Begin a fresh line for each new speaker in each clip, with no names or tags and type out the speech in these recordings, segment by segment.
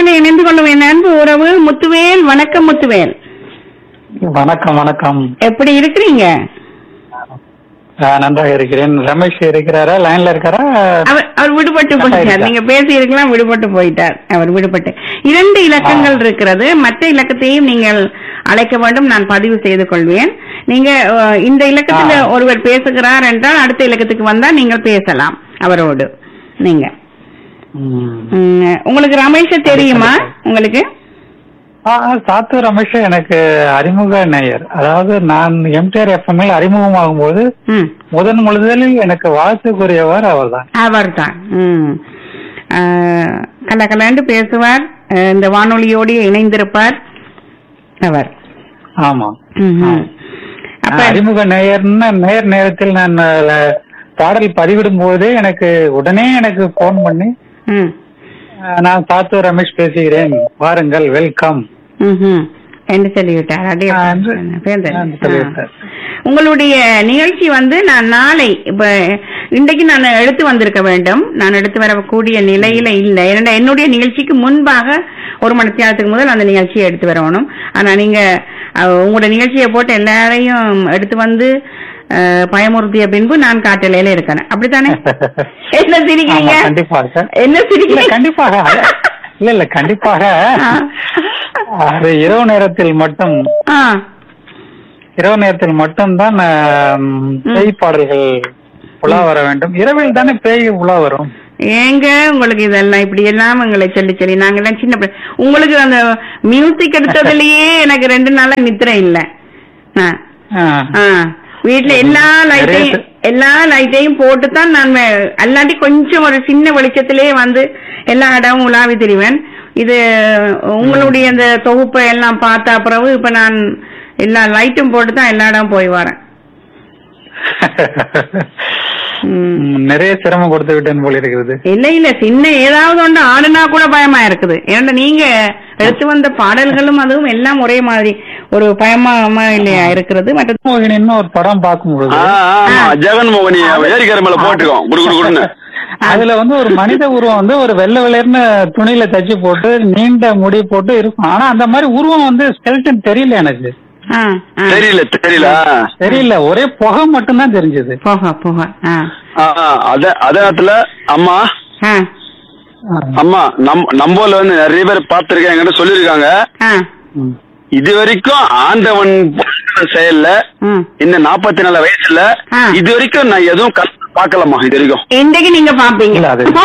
வானொலியில இணைந்து கொள்ளும் என் அன்பு உறவு முத்துவேல் வணக்கம் முத்துவேல்
வணக்கம் வணக்கம்
எப்படி இருக்கிறீங்க
ஆஹ் நன்றாக இருக்கிறேன் ரமேஷ் இருக்கிறாரா லைன்ல இருக்காரா
அவர் அவர் விடுபட்டு போயிட்டார்
இருக்கா?
நீங்க பேசி இருக்கலாம் விடுபட்டு போயிட்டார் அவர் விடுபட்டு இரண்டு இலக்கங்கள் இருக்கிறது மற்ற இலக்கத்தையும் நீங்கள் அழைக்க வேண்டும் நான் பதிவு செய்து கொள்வேன் நீங்க அஹ், இந்த இலக்கத்துல
ஆ.
ஒருவர் பேசுகிறார் என்றால் அடுத்த இலக்கத்துக்கு வந்தா நீங்கள் பேசலாம் அவரோடு நீங்க
ம்.
ம், உங்களுக்கு ரமேஷ தெரியுமா உங்களுக்கு
ஆ, ஆ, சாத்து ரமேஷ் எனக்கு அறிமுக நேயர் அதாவது நான் எம்டிஆர் எஃப்எம்எல் அறிமுகமாகும் போது
ம்
முதன் முதலில் எனக்கு வாழ்த்துக்குரியவர் அவர்தான்
அவர்தான் ம் ஆஹ், கலகலன்னு பேசுவார் அஹ், இந்த வானொலியோடு இணைந்திருப்பார் அவர்
ஆமா
ம், ம். அப்ப
அறிமுக நேயர்னு நேர் நேரத்தில் நான் அஹ், பாடல் பதிவிடும் போதே எனக்கு உடனே எனக்கு போன் பண்ணி
ம்,
அஹ், நான் சாத்து ரமேஷ் பேசுகிறேன் வாருங்கள் வெல்கம்
ம், ம். என்று சொல்லிவிட்டார் அப்படியே
ஆ, என்று-
பேர்ந்து.
ஆ, என்று சொல்லிவிட்டார்.
ஆ. உங்களுடைய நிகழ்ச்சி வந்து நான் நாளை இப்ப இன்றைக்கு நான் எடுத்து வந்திருக்க வேண்டும் நான் எடுத்து வரக்கூடிய நிலையில இல்லை ஏன்னா என்னுடைய நிகழ்ச்சிக்கு முன்பாக ஒரு மணி நேரத்துக்கு முதல் அந்த நிகழ்ச்சியை எடுத்து வரணும் ஆனா நீங்க அஹ், உங்களோட நிகழ்ச்சியை போட்டு எல்லாரையும் எடுத்து வந்து அஹ், பயமுறுத்திய பின்பு நான் காட்டலையில இருக்கேன் அப்படித்தானே என்ன சிரிக்கிறீங்க
ஆமா, கண்டிப்பாக
என்ன
இல்ல
சிரிக்கிறீங்க
கண்டிப்பாக இல்ல இல்ல கண்டிப்பாக
ஆ.
அது இரவு நேரத்தில் மட்டும்
ஆ
இரவு நேரத்தில் மட்டும்தான் ஆம், பேய் பாடல்கள் உலா வர வேண்டும் இரவில் தானே பேய் உலா வரும்
ஏங்க உங்களுக்கு இதெல்லாம் இப்படி எல்லாம் எங்களை சொல்லி சொல்லி நாங்க எல்லாம் சின்ன பிள்ளை உங்களுக்கு அந்த மியூசிக் எடுத்ததுலயே எனக்கு ரெண்டு நாளா நித்திரை இல்ல ஆ,
ஆ.
ஆ. வீட்ல எல்லா லைட்டையும்
நிறைய
எல்லா லைட்டையும் போட்டு தான் நான் வே- அல்லாட்டி கொஞ்சம் ஒரு சின்ன வெளிச்சத்திலே வந்து எல்லா இடமும் உலாவி தெரிவேன் இது உங்களுடைய அந்த தொகுப்பை எல்லாம் பார்த்த பிறகு இப்ப நான் எல்லா லைட்டும் போட்டு தான் எல்லா இடம் போய் வரேன் ம்.
ம், நிறைய சிரமம் கொடுத்து விட்டேன் போல இருக்கிறது
இல்ல இல்ல சின்ன ஏதாவது ஒன்று ஆடுனா கூட பயமா இருக்குது ஏன்னா நீங்க எடுத்து வந்த பாடல்களும் அதுவும் எல்லாம் ஒரே மாதிரி ஒரு பயமா இல்லையா இருக்கிறது மற்றது
மோகினின்னு ஒரு படம் பார்க்கும்பொழுது
ஆ, ஆமா ஜெகன் மோகனி ஏரிக்கரை மேல போட்டுக்கோம் குடு குடு குடுன்னு
அதுல வந்து ஒரு மனித உருவம் வந்து ஒரு வெள்ளை வெள்ளையர்னு துணியில தச்சு போட்டு நீண்ட முடி போட்டு இருக்கும் ஆனா அந்த மாதிரி உருவம் வந்து ஸ்கெல்டன் தெரியல எனக்கு
ஆ, ஆ.
தெரியல தெரியல
தெரியல ஒரே புகை மட்டும்தான் தெரிஞ்சது
போக போக ஆ
ஆ, ஆ, அத அதே நேரத்துல அம்மா
ஆ
அம்மா நம் நம்போல வந்து நிறைய பேர் பார்த்திருக்கேன் என்கிட்ட சொல்லியிருக்காங்க
ஆ
ம்.
இது வரைக்கும் ஆண்டவன் செயல்ல
ம்
இந்த நாற்பத்தி நாலு வயசுல
ஆ.
இது வரைக்கும் நான் எதுவும் கஷ்டம் பார்க்கலாமா இது வரைக்கும்
இன்றைக்கு நீங்க பாப்பீங்க
இல்ல, அது-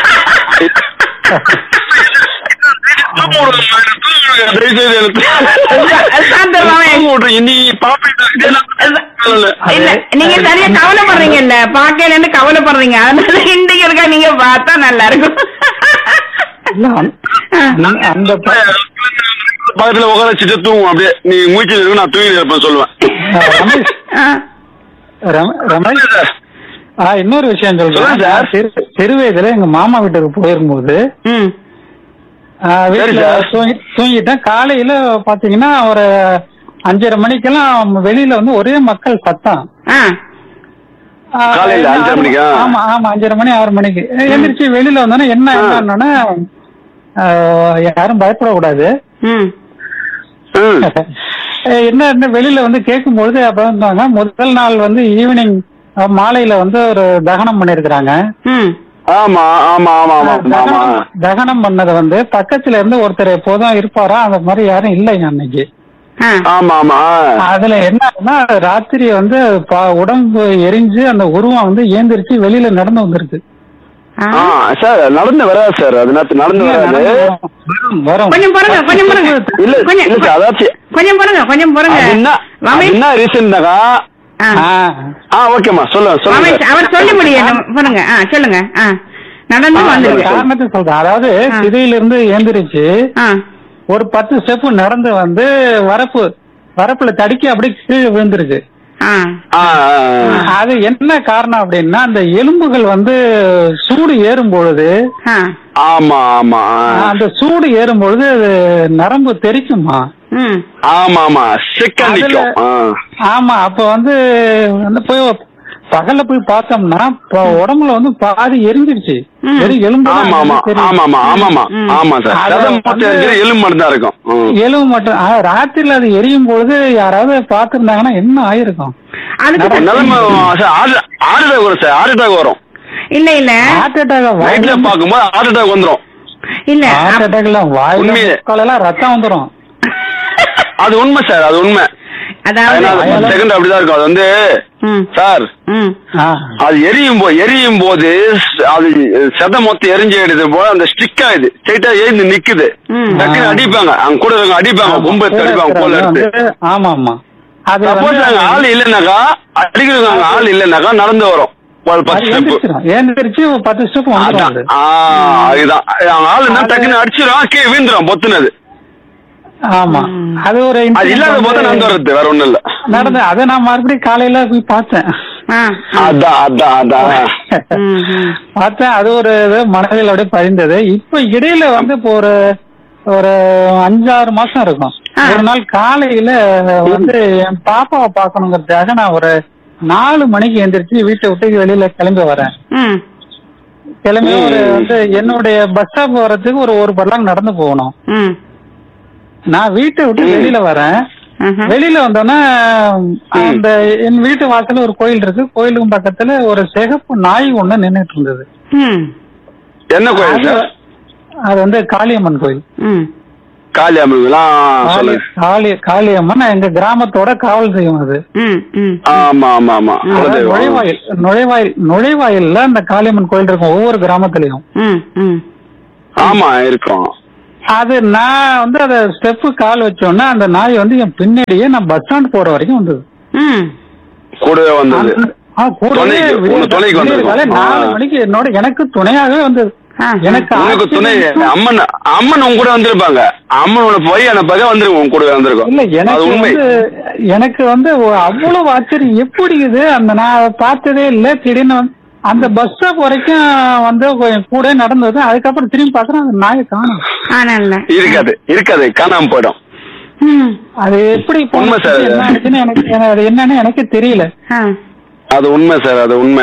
இல்ல நீங்க சரியா கவலைப்படுறீங்க இல்ல பாக்கலன்னு கவலைப்படுறீங்க அதனால இன்றைக்கு இருக்கா நீங்க பார்த்தா நல்லா இருக்கும்
இல்ல, அந்த- அந்த ப-
பக்கத்துல உட்கார வச்சுட்டு தூங்கும் அப்படியே நீ மூச்சு இருக்கு நான் தூங்கி இருப்பேன் சொல்லுவேன்
ரமேஷ்
ஆ,
ரம- ரமேஷ் ஆ, இன்னொரு விஷயம்
சொல்லுங்க
சொல்றேன்
சார்.
சிறு- சிறு வயதுல எங்க மாமா வீட்டுக்கு போயிருக்கும்போது
ம்
ஆ, வீட்டுல
சார்.
தூங்கி- தூங்கிட்டேன் காலையில பாத்தீங்கன்னா ஒரு அஞ்சரை மணிக்கெல்லாம் வெளியில வந்து ஒரே மக்கள் சத்தம்
ஆ
ஆ,
காலையில அஞ்சரை
ஆறு-
மணிக்கா?
ஆமா ஆமா அஞ்சரை மணி ஆறு மணிக்கு எந்திரிச்சு வெளியில வந்தோன்னே என்ன
ஆ.
என்னன்னா யாரும் பயப்படக்கூடாது
ம்
ம்.
என்ன என்ன வெளியில வந்து கேட்கும்பொழுது அப்ப வந்தாங்க முதல் நாள் வந்து ஈவினிங் மாலையில வந்து ஒரு தகனம் பண்ணிருக்கிறாங்க
ம்
ஆமா ஆமா ஆமா ஆமா ஆமா
தகனம் தகனம் பண்ணது வந்து பக்கத்துல இருந்து ஒருத்தர் எப்போதும் இருப்பாரா அந்த மாதிரி யாரும் இல்லைங்க அன்னைக்கு
ஆ
ஆமா ஆமா
அதுல என்னன்னா ராத்திரி வந்து ப- உடம்பு எரிஞ்சு அந்த உருவம் வந்து ஏந்திரிச்சு வெளியில நடந்து வந்திருக்கு
ஆ.
ஆ சார் நடந்து வராது சார் அது நேத்து நடந்து வராது
வரும், வரும்
கொஞ்சம் பொறுங்க கொஞ்சம் பொறுங்க
இல்ல
கொஞ்சம்
இல்ல சார் அதாச்சும்
கொஞ்சம் பொறுங்க கொஞ்சம் பொறுங்க
அது என்ன அது
ரமேஷ்
என்ன ரீசன்னாக்கா
ஆ.
ஆ.
ஆ ஓகேம்மா சொல்லுங்க சொல்லுங்க
ரமேஷ் அவர் சொல்லி முடியும் பொறுங்க ஆ சொல்லுங்க ஆ நடந்து
ஆ,
அந்த
வந்துருங்க
காரணத்தை சொல்றேன் அதாவது
ஆ.
சிதையில இருந்து ஏந்திரிச்சு
ஆ
ஒரு பத்து ஸ்டெப் நடந்து வந்து வரப்பு வரப்புல தடுக்கி அப்படியே கீழே விழுந்திருக்கு
ஆ
ஆ, ஆ, ஆ.
அது என்ன காரணம் அப்படின்னா அந்த எலும்புகள் வந்து சூடு ஏறும் பொழுது
ஆ
ஆமா ஆமா ஆ.
அந்த சூடு ஏறும் பொழுது அது நரம்பு தெரிக்குமா
ம்
ஆமா ஆமா சிக்கன்
அதுல-
நிக்கும் ஆ.
ஆமா அப்ப வந்து வந்து போய் பகல்ல போய் பார்த்தோம்னா இப்ப உடம்புல வந்து பாதி எரிஞ்சிருச்சு
ம்.
வெறும் எலும்பு தான்
ஆமா ஆமா
தெரியுது.
ஆமா ஆமா ஆமாமா
ம்.
ஆமா சார்
அது
சதை மட்டும்
வந்து-
இருக்கிற எலும்பு மட்டும் தான் இருக்கும் ம்.
எலும்பு மட்டும் ஆ, ராத்திரில அது எரியும் பொழுது யாராவது பார்த்திருந்தாங்கன்னா என்ன ஆயிருக்கும்
அதுக்கு
நிலைமை சார் ஆறு ஆறு அட்டாக் வரும் சார் ஆறு அட்டாக் வரும்
இல்ல இல்ல
ஹார்ட் அட்டாக்
நைட்ல
வாயில
பாக்கும்போது ஹார்ட் அட்டாக் வந்துரும்
இல்ல
ஹார்ட் அட்டாக்ல வாயில
உண்மையே.
முக்காலெல்லாம் ரத்தம் வந்துரும்
அது உண்மை சார் அது உண்மை
அதாவது
ஏன்னா செகண்ட் அப்படிதான் இருக்கும் அது வந்து
ம்,
சார்
ம்,
ஆ.
அது எரியும் போது எரியும் போது அது செத மொத்தம் எரிஞ்சு எடுத்து போல அந்த ஸ்டிக் ஆகுது ஸ்ட்ரைட்டா எழுந்து நிக்குது
ம்.
டக்குன்னு அடிப்பாங்க அங்க கூட இருக்கவங்க அடிப்பாங்க கொம்பு எடுத்து அடிப்பாங்க கோல் எடுத்து
வந்து- ஆமா ஆமா அது
சப்போஸ்
வந்து
அங்க ஆள் இல்லைனாக்கா அடிக்கிறவங்க அங்க ஆள் இல்லைனாக்கா நடந்து வரும் ஒரு
அது
பத்து ஸ்டெப்
எந்திரிச்சிரும். எந்திரிச்சு ஒரு பத்து ஸ்டெப் வந்துரும் அது.
அதுதான் அவங்க ஆள் இருந்தா டக்குன்னு அடிச்சிடும் கீழே வீந்துரும் பொத்துனது
ஆமா
ம்.
அது ஒரு
அது
incident
இல்லாத போது
வந்து
நடந்து வர்றது வேற ஒண்ணும் இல்ல
நடந்து அதை நான் மறுபடியும் காலையில போய் பார்த்தேன்
ஆ, ஆ.
அதான் அதான் அதான்
ம், ம்.
பார்த்தேன் அது ஒரு இது மனதில் அப்படியே பதிந்தது இப்ப இடையில வந்து இப்போ ஒரு ஒரு அஞ்சாறு மாசம் இருக்கும்
ஆ.
ஒரு நாள் காலையில வந்து என் பாப்பாவை பார்க்கணுங்கிறதுக்காக நான் ஒரு நாலு மணிக்கு எந்திரிச்சு வீட்டை விட்டு வெளியில கிளம்பி வரேன்
ம்,
கிளம்பி ஒரு வந்து என்னுடைய பஸ் ஸ்டாப் வர்றதுக்கு ஒரு ஒரு பர்லாங் நடந்து போகணும்
ம்.
நான் வீட்டை விட்டு வெளியில வரேன்
ஆஹா.
வெளியில வந்தோன்னா அந்த என் வீட்டு வாசல்ல ஒரு கோயில் இருக்கு கோயிலுக்கு பக்கத்துல ஒரு சிகப்பு நாய் ஒண்ணு நின்னுட்டு இருந்தது
ம்,
என்ன கோயில்
அது
சார்
அது வந்து காளியம்மன் கோயில்
ம்.
காளி அம்மன்லாம்
காளி
சொல்லுங்க
காளி காளியம்மன் எங்க கிராமத்தோட காவல் செய்யும் அது
ம், ம்.
ஆமா ஆமா ஆமா
அதாவது
குலதெய்வம்.
நுழைவாயில் நுழைவாயில் நுழைவாயில்ல அந்த காளியம்மன் கோயில் இருக்கும் ஒவ்வொரு கிராமத்துலயும்
ம், ம்.
ஆமா இருக்கும்
அது நான் வந்து அத ஸ்டெப்பு கால் வச்சோன்னா அந்த நாய் வந்து என் பின்னாடியே நான் பஸ் ஸ்டாண்ட் போற வரைக்கும் வந்தது
ம்.
கூடவே வந்தது
அந்த- ஆ, கூடவே
துணைக்கு,
விடிய-
உங்க துணைக்கு
விடிய
வந்திருக்கும்.
காலை நாலு
ஆ.
மணிக்கு என்னோட எனக்கு துணையாகவே வந்தது
ஆ,
எனக்கு
உனக்கு துணை
ஆச்சரியம்.
அம்மன் அம்மன் உங்க கூட வந்திருப்பாங்க அம்மனோட போய் அனுப்பாக வந்துருக்கும் உங்க கூட வந்திருக்கும்
இல்ல
அது
எனக்கு
உண்மை
வந்து எனக்கு வந்து ஒ- அவ்வளவு ஆச்சரியம் எப்படி இது அந்த நான் பார்த்ததே இல்ல திடீர்னு வந்து அந்த பஸ் ஸ்டாப் வரைக்கும் வந்து கொ- கூட நடந்தது அதுக்கப்புறம் திரும்பி பாக்குறேன் அந்த நாயை காணும்
ஆனல்ல.
இருக்காது இருக்காது காணாம போயிடும்
ம்.
அது எப்படி
உண்மை
போனுச்சு,
சார் அது.
என்ன ஆச்சுன்னு எனக்கு எனக்கு அது என்னன்னு எனக்கு தெரியல
ஆ.
அது உண்மை சார் அது உண்மை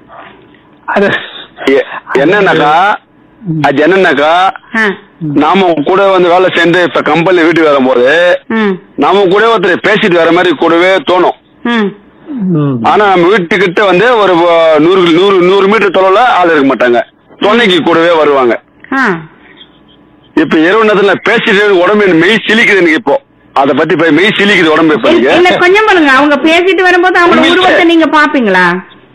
அது
எ- என்னன்னாக்கா அது என்னன்னாக்கா
ஆ.
நாம கூட வந்து வேலை சேர்ந்து இப்ப கம்பெனி வீட்டுக்கு வரும்போது
ம்,
நாம கூட ஒருத்தர் பேசிட்டு வர மாதிரி கூடவே தோணும்
ம்.
ம்.
ஆனா நம்ம வீட்டுக்கிட்ட வந்து ஒரு அஹ், நூறு நூறு நூறு மீட்டர் தொலைவுல ஆள் இருக்க மாட்டாங்க துணைக்கு கூடவே வருவாங்க
ஆ.
இப்ப இரவு நேரத்துல பேசிட்டு உடம்பு எனக்கு மெய் சிலிக்குது எனக்கு இப்போ அத பத்தி இப்ப மெய் சிலிக்குது உடம்பு இப்ப
இல்ல
எனக்கு
கொஞ்சம் பாருங்க அவங்க பேசிட்டு வரும்போது அவங்க
உண்மையிலே.
உருவத்தை நீங்க பாப்பீங்களா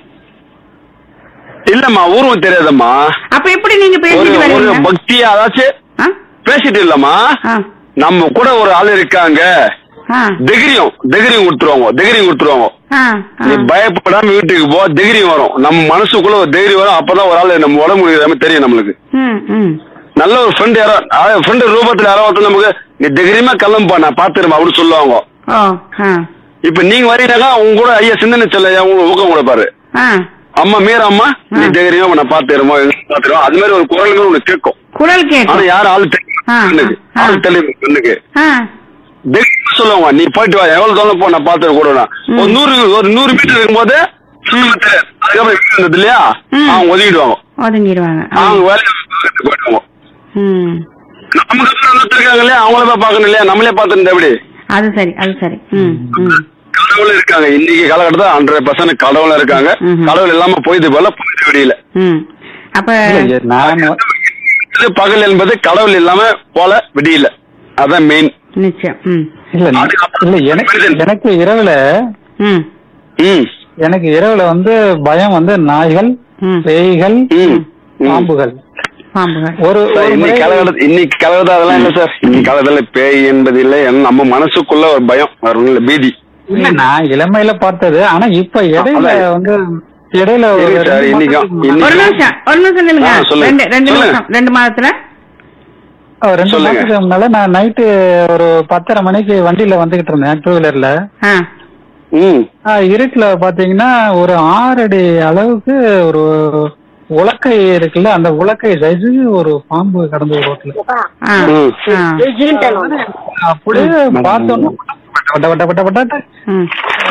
இல்லம்மா ஊர்வம் தெரியாதம்மா
அப்ப எப்படி நீங்க
ஒரு
பேசிட்டு
ஒரு
வருவீங்க
பக்தியா அதாச்சும்
ஆ?
பேசிட்டு இல்லம்மா
ஆ.
நம்ம கூட ஒரு ஆள் இருக்காங்க
ஆ.
தைரியம் தைரியம் கொடுத்துருவாங்க தைரியம் கொடுத்துருவாங்க
ஆ. ஆ.
நீ பயப்படாம வீட்டுக்கு போ தைரியம் வரும் நம்ம மனசுக்குள்ள ஒரு தைரியம் வரும் அப்பதான் ஒரு ஆள் நம்ம உடம்பு இருக்கிற மாதிரி தெரியும் நம்மளுக்கு
ம், ம்.
நல்ல ஒரு ஃப்ரெண்ட் யாரோ ஃப்ரெண்ட் ரூபத்துல யாரோ ஒருத்தர் நமக்கு நீ தைரியமா கிளம்புப்பா நான் பாத்துருமா அப்படின்னு சொல்லுவாங்க
ஓ ஆ.
இப்ப நீங்க வரீங்கன்னாக்கா உங்க கூட ஐயா சிந்தனை சொல்ல உங்களுக்கு ஊக்கம் கொடுப்பாரு
ஆ.
அம்மா மீற அம்மா நீ
ஆ.
தைரியமா நான் பாத்துருமா பாத்துருவோம் அது மாதிரி ஒரு குரல்கள் உனக்கு கேட்கும்
குரல்
ஆனா
கேட்கும்
யாரும் ஆள் தெரியும்
ஆ,
பெண்ணுக்கு.
ஆ.
ஆள் தெரியும் பெண்ணுக்கு
ஆ.
தைரியமா சொல்லுவாங்க நீ போயிட்டு வா எவ்வளவு தூரம் போ நான் பாத்துட்டு கூட ஒரு நூறு ஒரு நூறு மீட்டர் இருக்கும்போது சுத்தமா தெரியாது. அதுக்கப்புறம் வீடு இருந்தது இல்லையா
ம்.
அவங்க ஒதுக்கிடுவாங்க
ஒதுங்கிடுவாங்க ஆ.
அவங்க வேலையை பார்த்துட்டு போயிடுவாங்க
ம்.
நமக்கு அப்புறம் ஒருத்தர் இருக்காங்க இல்லையா அவங்கள போய் பார்க்கணும் இல்லையா நம்மளே பார்த்துட்டு எப்படி
அது சரி அது சரி ம் ம்
கடவுள் இருக்காங்க இன்னைக்கு காலகட்டத்தில் ஹண்ட்ரட் பர்சன்ட் கடவுள் இருக்காங்க
ம்ஹும்.
கடவுள் இல்லாம போயிட்டு போல போயிட்டு வெளியில
ம் அப்ப
இல்ல, நான்
இது பகல் என்பது கடவுள் இல்லாம போல விடியல அதான் மெயின்
நிச்சயம் ம்
இல்ல இல்ல எனக்கு எனக்கு இரவுல
ம்
ம்
எனக்கு இரவுல வந்து பயம் வந்து நாய்கள்
ம்
பேய்கள்
ம் ம்.
பாம்புகள்
பாம்புகள்
ஒரு
சார்,
ஒரு
இன்னைக்கு
முறை-
காலகட்டத்தில் இன்னைக்கு காலகட்டம் அதெல்லாம் இல்ல சார் இன்னைக்கு காலகட்டத்தில் பேய் என்பது இல்லை ஏன்னா நம்ம மனசுக்குள்ள ஒரு பயம் வேற ஒண்ணும் இல்ல பீதி
இல்ல நான் இளமையில பார்த்தது ஆனா இப்ப இடையில
அதான்.
வந்து இடையில ஒரு
சரி சார்,
ரெண்டு
இன்னைக்கு-
மாசத்துக்கு
இன்னைக்கு-
ஒரு நிமிஷம் ஒரு நிமிஷம் நில்லுங்க
ஆ, சொல்லுங்க.
ரெண்டு ரெண்டு
சொல்லுங்க.
நிமிஷம் ரெண்டு மாதத்துல
முன்னாடி- ரெண்டு
சொல்லுங்க.
மாசத்துக்கு முன்னால நான் நைட்டு ஒரு பத்தரை மணிக்கு வண்டியில வந்துகிட்டு இருந்தேன் டூ வீலர்ல
ஆ
ம்
இருட்டுல பாத்தீங்கன்னா ஒரு ஆறு அடி அளவுக்கு ஒரு உலக்கை இருக்குல்ல அந்த உலக்கை சைஸ் ஒரு பாம்பு கடந்து ரோட்ல
ஆ
ம்.
ஆ
அப்படியே பார்த்தோம்னா வட்ட வட்ட வட்ட வட்ட
ம்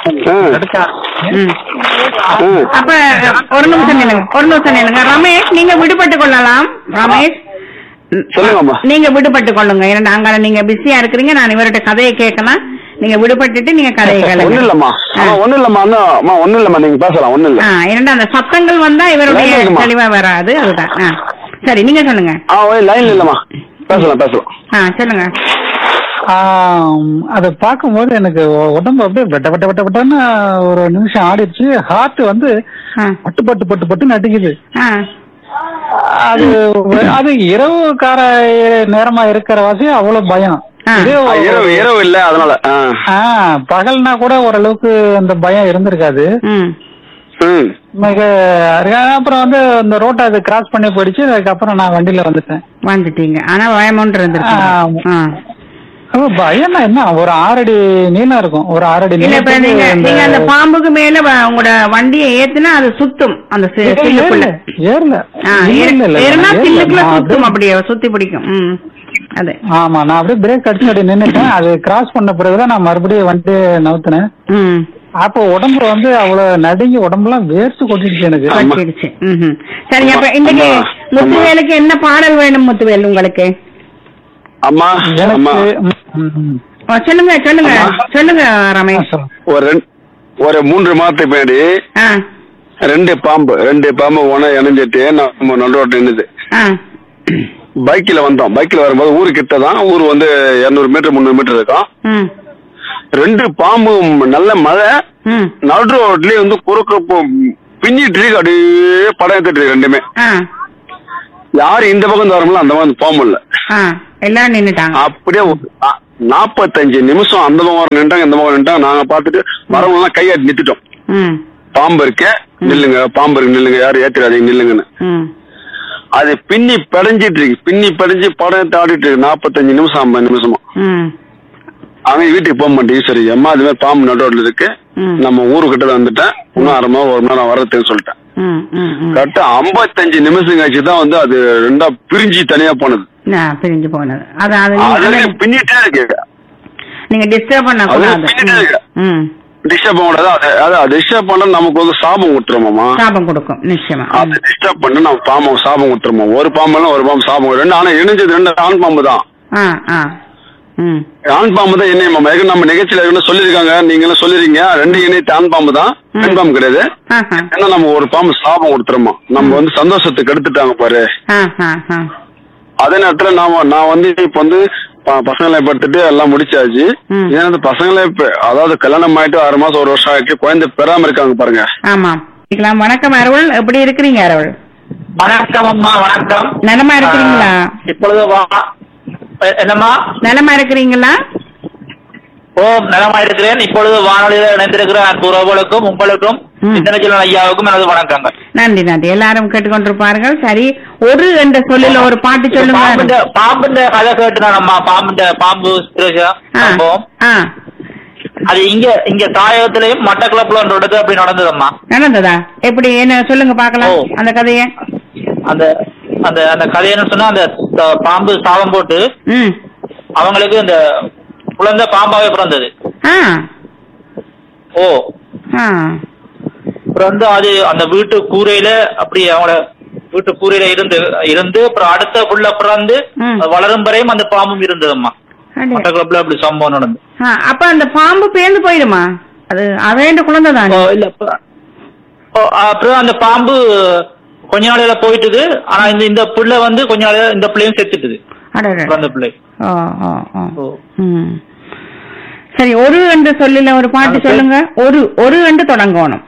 ஆ.
எடுக்க
ம்.
ம்.
அப்ப ஒரு நிமிஷம் நில்லுங்க ஒரு நிமிஷம் நில்லுங்க ரமேஷ் நீங்க விடுபட்டு கொள்ளலாம் ரமேஷ்
சொல்லுங்கம்மா
நீங்க விடுபட்டு கொள்ளுங்க ஏன்னா அங்கால நீங்க பிஸியா இருக்கிறீங்க நான் இவர்கிட்ட கதையை கேட்கலாம் நீங்க விடுபட்டுட்டு நீங்க கதையை
ஒண்ணும்
கேளுங்க
இல்லம்மா அம்மா ஒண்ணும் இல்லம்மா அண்ணா அம்மா ஒண்ணும் இல்லம்மா நீங்க பேசலாம் ஒண்ணும் இல்ல
ஆ இரண்டா அந்த சத்தங்கள் வந்தா இவருடைய
லைன்ல இருக்குமா?
தெளிவா வராது அதுதான் ஆ. சரி நீங்க சொல்லுங்க
ஆ ஓய் லைன்ல இல்லம்மா பேசலாம் பேசலாம்
ஆ சொல்லுங்க
ஆம், அதை பார்க்கும்போது எனக்கு உ- உடம்பு அப்படியே வெட்ட வெட்ட வெட்ட வெட்டன்னு ஒரு நிமிஷம் ஆடிடுச்சு ஹார்ட் வந்து
ஆ.
பட்டு பட்டு பட்டு பட்டுன்னு அடிக்குது
ஆ.
அது அது இரவு கார நேரமா இருக்கிற வாசி அவ்வளவு பயம்
ஆ.
இதே
ஆ, இரவு இரவு இல்ல அதனால ஆ.
ஆ, பகல்னா கூட ஓரளவுக்கு அந்த பயம் இருந்திருக்காது
ம்
ம்
மிக அப்புறம் வந்து இந்த ரோட்டை அது கிராஸ் பண்ணி போயிடுச்சு அதுக்கப்புறம் நான் வண்டியில வந்துட்டேன்
வந்துட்டீங்க ஆனா பயமொன்று இருந்திருக்கு
ஆமா.
ஆ.
அப்ப பயம்னா என்ன ஒரு ஆறடி நீளம் இருக்கும் ஒரு ஆறடி
இல்ல இப்ப
நீளத்துக்கு
நீங்க
இந்த-
நீங்க அந்த பாம்புக்கு மேல வ- உங்களோட வண்டியை ஏத்துனா அது சுத்தும் அந்த சி-
ஏறல,
சில்லுக்குள்ள
ஏறல
ஆ,
இல்ல,
ஏறு-
இல்ல, இல்ல,
ஏறுனா
நான்
சில்லுக்குள்ள
ஏறல. நான்
சுத்தும்
அப்படியே-
அப்படியே சுத்தி பிடிக்கும் ம் அது
ஆமா நான் அப்படியே பிரேக் அடிச்சு அப்படியே நின்னுட்டேன் அது கிராஸ் பண்ண பிறகுதான் நான் மறுபடியும் வந்துட்டு நவுத்தினேன்
ம்
அப்போ உடம்பு வந்து அவ்வளவு நடுங்கி உடம்புலாம் வேர்த்து கொட்டிடுச்சு எனக்கு
வச்சிடுச்சு ம்ஹும். சரி அப்ப இன்னைக்கு
ஆமா.
முத்துவேலுக்கு என்ன பாடல் வேணும் முத்துவேல் உங்களுக்கு
அம்மா அம்மா
எனக்கு ம், ம்.
ஆ, சொல்லுங்க சொல்லுங்க
ஆமா.
சொல்லுங்க
ஆ,
ரமேஷ்
சொல்லுங்க.
ஒரு ரெண்டு ஒரு மூன்று மாதத்துக்கு பின்னாடி
ஆ
ரெண்டு பாம்பு ரெண்டு பாம்பு ஒண்ணா இணைஞ்சிட்டு நம்ம நடுரோட்டு நின்னுது
ஆ
பைக்கில் வந்தோம் பைக்கில் வரும்போது ஊரு கிட்ட தான் ஊர் வந்து இருநூறு மீட்டர் முந்நூறு மீட்டர் இருக்கும்
ம்
ரெண்டு பாம்பும் நல்ல மழை
ம்
நடு ரோட்லயே வந்து குறுக்க போ- பின்னிட்டு இருக்கு அப்படியே படம் எடுத்துட்டு இருக்கு ரெண்டுமே
ஆ
யாரு இந்த பக்கம் வரமுல அந்த பக்கம் பாம்பு இல்ல
ஆ எல்லாரும் நின்னுட்டாங்க
அப்படியே ஒரு நா- நாப்பத்தஞ்சு நிமிஷம் அந்த பக்கம் நின்றாங்க இந்த பக்கம் நின்றாங்க நாங்க பார்த்துட்டு வரவங்க எல்லாம் கையாட்டி நிறுத்திட்டோம்
ம்
பாம்பு இருக்கு நில்லுங்க பாம்பு இருக்கு நில்லுங்க யாரும் ஏத்திராதீங்க நில்லுங்கன்னு
ம்
அது பின்னி படைஞ்சிட்டு இருக்கு பின்னி படைஞ்சு படம் எடுத்து ஆடிட்டு இருக்கு நாப்பத்தஞ்சு நிமிஷம் ஐம்பது நிமிஷமா
ம்
அவன் வீட்டுக்கு போக மாட்டேங்குது சரி அம்மா அது மாதிரி பாம்பு நடுவில் இருக்கு
ம்.
நம்ம ஊருக்கிட்ட தான் வந்துட்டேன் இன்னும் அரை மணி நேரம், ஒரு மணி நேரம் வர்றதுன்னு சொல்லிட்டேன்
ம் ம் ம்
கரெக்டா ஐம்பத்தஞ்சு நிமிஷம் கழிச்சு தான் வந்து அது ரெண்டா பிரிஞ்சு தனியா போனது
நான் பிரிஞ்சு போனது அது அது
அது
நீங்க-
பின்னிட்டே இருக்கு
நீங்க டிஸ்டர்ப் பண்ண
அது
கூடாது
பின்னாடி இருக்கு.
ம்
டிஸ்டர்ப் பண்ண கூடாது அது அது டிஸ்டர்ப் பண்ண நமக்கு வந்து சாபம் விட்டுருமாமா
சாபம் கொடுக்கும் நிச்சயமா
அது டிஸ்டர்ப் பண்ண நம்ம பாம்பு சாபம் விட்டுருமா ஒரு பாம்பு இல்ல ஒரு பாம்பு சாபம் ரெண்டு ஆனா இணைஞ்சது ரெண்டு ஆண் பாம்பு தான்
ஆ ஆ ம்
ஆண் பாம்பு தான் என்ன மாமா ஏற்கனவே நம்ம நிகழ்ச்சியில ஏற்கனவே சொல்லிருக்காங்க நீங்களும் சொல்லிருக்கீங்க ரெண்டு இணைத்து ஆண் பாம்பு தான் பெண் பாம்பு கிடையாது
ஆஹா
ஏன்னா நம்ம ஒரு பாம்பு சாபம் கொடுத்துருமா நம்ம வந்து சந்தோஷத்துக்கு எடுத்துட்டாங்க பாரு
ஆ ஆ ஆ
அதே நேரத்துல நாம நான் வந்து இப்ப வந்து ப- பசங்களை படுத்துட்டு எல்லாம் முடிச்சாச்சு
ம்.
ஏன்னா அந்த பசங்களே இப்ப அதாவது கல்யாணம் ஆயிட்டு ஆறு மாசம் ஒரு வருஷம் ஆயிட்டு குழந்தை பெறாம இருக்காங்க பாருங்க
ஆமாம் கேட்கலாம் வணக்கம் அருள் எப்படி இருக்கிறீங்க அருள்
வணக்கம் அம்மா வணக்கம்
நலமா இருக்கிறீங்களா
ஆ, இப்பொழுது வா- எ- என்னம்மா
நலமா இருக்கிறீங்களா
ஓம் நலமா இருக்கிறேன் இப்பொழுது வானொலியில் இணைந்திருக்கிற அன்பு உறவுகளுக்கும் உங்களுக்கும்
ம்.
சிந்தனைச்சலன் ஐயாவுக்கும் எனது வணக்கங்கள்
நன்றி நன்றி எல்லாரும் கேட்டுக்கொண்டிருப்பார்கள் சரி ஒரு என்ற சொல்லில ஒரு பாட்டு சொல்லுங்க
பாம்புண்ட பாம்புண்ட கதை கேட்டுதான் அம்மா பாம்புண்ட பாம்பு பிரச்சனை
ஆ,
சம்பவம்
ஆ
அது இங்க இங்க தாயகத்திலையும் மட்டக்களப்புல ஒன்று நடந்தது அப்படி நடந்ததம்மா
நடந்ததா எப்படி என்ன சொல்லுங்க பார்க்கலாம்
ஓ.
அந்த கதைய
அந்த அந்த அந்த கதை என்ன சொன்னா அந்த த- பாம்பு சாபம் போட்டு
ம்
அவங்களுக்கு அந்த குழந்தை பாம்பாவே பிறந்தது
ஆ
ஓ
ஆ
அப்புறம் வந்து அது அந்த வீட்டு கூரையில அப்படி அவங்களோட வீட்டு கூரையில இருந்து இருந்து அப்புறம் அடுத்த புள்ள பிறந்து
ம்.
அது வளரும் வரையும் அந்த பாம்பும் இருந்ததம்மா
அடே.
மட்டக்களப்புல அப்படி சம்பவம் நடந்து
ஆ, அப்ப அந்த பாம்பு பேர்ந்து போயிடுமா அது அவேண்ட குழந்தை
ஓ,
தானே
இல்ல அப்புறம் ஓ, அப்புறம் அந்த பாம்பு கொஞ்ச நாளையில போயிட்டுது ஆனா இந்த இந்த பிள்ளை வந்து கொஞ்ச நாளையில இந்த பிள்ளையும் செத்துட்டுது
அடடே.
பிறந்த பிள்ளை
ஓ ஓ ஓ
ஓ.
ம். சரி ஒரு என்று சொல்லில ஒரு பாட்டு
அது
சொல்லுங்க ஒரு ஒரு என்று தொடங்கணும்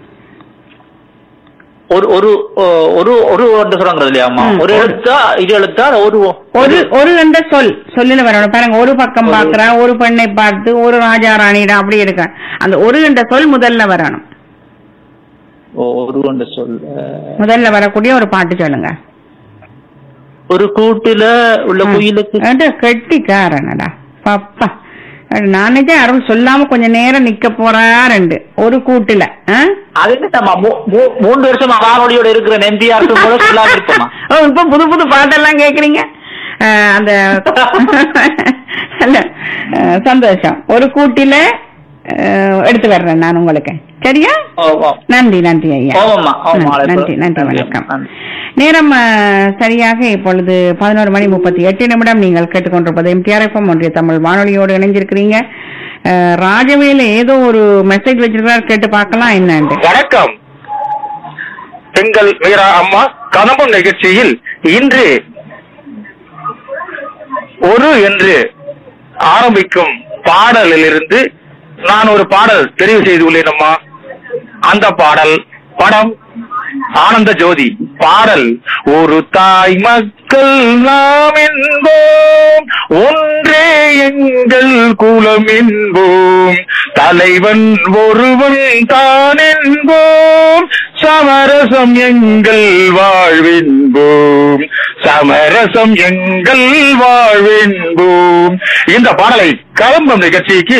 ஒரு ஒரு ஓ, ஒரு ஒரு ஒன்று சொல்றாங்க இல்லையாம்மா
ம்.
ஒரு எழுத்தா இது எழுத்தா ஒரு
ஒரு ஒரு என்ற சொல் சொல்லில வரணும் பாருங்க ஒரு பக்கம்
ஒரு-
பாக்குறா ஒரு பெண்ணை பார்த்து ஒரு ராஜா ராணிடா அப்படி இருக்க அந்த ஒரு என்ற சொல் முதல்ல வரணும்
ஓ, ஒரு ஒன்று சொல் அஹ்,
முதல்ல வரக்கூடிய ஒரு பாட்டு சொல்லுங்க
ஒரு கூட்டுல உள்ள
ம்.
குயிலுக்கு
அது கெட்டிக்காரனடா பாப்பா அது நானே அருள் சொல்லாம கொஞ்ச நேரம் நிக்க போறாருண்டு ஒரு கூட்டுல ஆ?
அது என்னம்மா மூ- மூ- மூன்று வருஷமா வானொலியோட இருக்கிற எம்பிஆர் கூட சொல்லாம இருப்போமா
ஓ இப்ப புது புது பாட்டெல்லாம் கேக்குறீங்க ஆ, அந்த இல்ல, ஆ, சந்தோஷம் ஒரு கூட்டில அஹ், எடுத்து வர்றேன் நான் உங்களுக்கு சரியா
ஓ ஓ
நன்றி நன்றி ஐயா
ஆமாம்மா, ஆமா,
நன்றி,
அழைப்பு.
நன்றி நன்றி
நன்றி,
வணக்கம்
நன்றி.
நேரம் அஹ், சரியாக இப்பொழுது பதினோரு மணி முப்பத்தி எட்டு நிமிடம் நீங்கள் கேட்டுக்கொண்டிருப்பது எம்டிஆர்எஃப்எம் ஒன்றிய தமிழ் வானொலியோடு இணைஞ்சிருக்கிறீங்க அஹ், ராஜவேலு ஏதோ ஒரு மெசேஜ் வச்சிருக்காரு கேட்டு பார்க்கலாம் என்னன்னு
வணக்கம் எங்கள் மீரா அம்மா கதம்பம் நிகழ்ச்சியில் இன்று ஒரு என்று ஆரம்பிக்கும் பாடலிலிருந்து நான் ஒரு பாடல் தெரிவு செய்துள்ளேன் அம்மா அந்த பாடல் படம் ஆனந்த ஜோதி பாடல் ஒரு தாய் மக்கள் நாம் என்போம் ஒன்றே எங்கள் குலம் என்போம் தலைவன் ஒருவன் தான் என்போம் சமரசம் எங்கள் வாழ்வென்போம் சமரசம் எங்கள் வாழ்வென்போம் இந்த பாடலை கலம்பம் நிகழ்ச்சிக்கு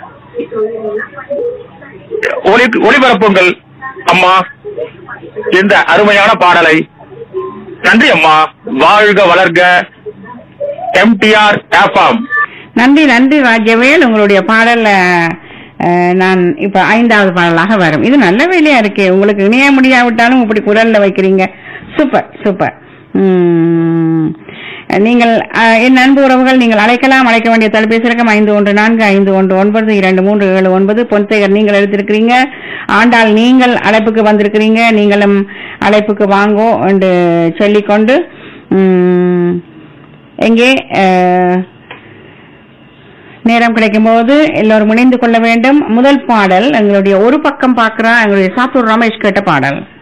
ஒளி ஒளிபரப்புங்கள் அம்மா இந்த அருமையான பாடலை நன்றி அம்மா வாழ்க வளர்க எம்டிஆர் எஃப்எம்
நன்றி நன்றி ராஜவேல் உங்களுடைய பாடல்ல அஹ், நான் இப்ப ஐந்தாவது பாடலாக வரும் இது நல்ல வேலையா இருக்கு உங்களுக்கு இணைய முடியாவிட்டாலும் இப்படி குரல்ல வைக்கிறீங்க சூப்பர் சூப்பர் உம், நீங்கள் அஹ், என் அன்பு உறவுகள் நீங்கள் அழைக்கலாம் அழைக்க வேண்டிய தொலைபேசி இலக்கம் ஐந்து ஒன்று நான்கு ஐந்து ஒன்று ஒன்பது இரண்டு மூன்று ஏழு ஒன்பது பொன்சேகர் நீங்கள் எடுத்திருக்கிறீங்க ஆண்டாள் நீங்கள் அழைப்புக்கு வந்திருக்கிறீங்க நீங்களும் அழைப்புக்கு வாங்கோ என்று சொல்லிக்கொண்டு உம், எங்கே அஹ், நேரம் கிடைக்கும் போது எல்லோரும் இணைந்து கொள்ள வேண்டும் முதல் பாடல் எங்களுடைய ஒரு பக்கம் பார்க்கிறா எங்களுடைய சாத்தூர் ரமேஷ் கேட்ட பாடல்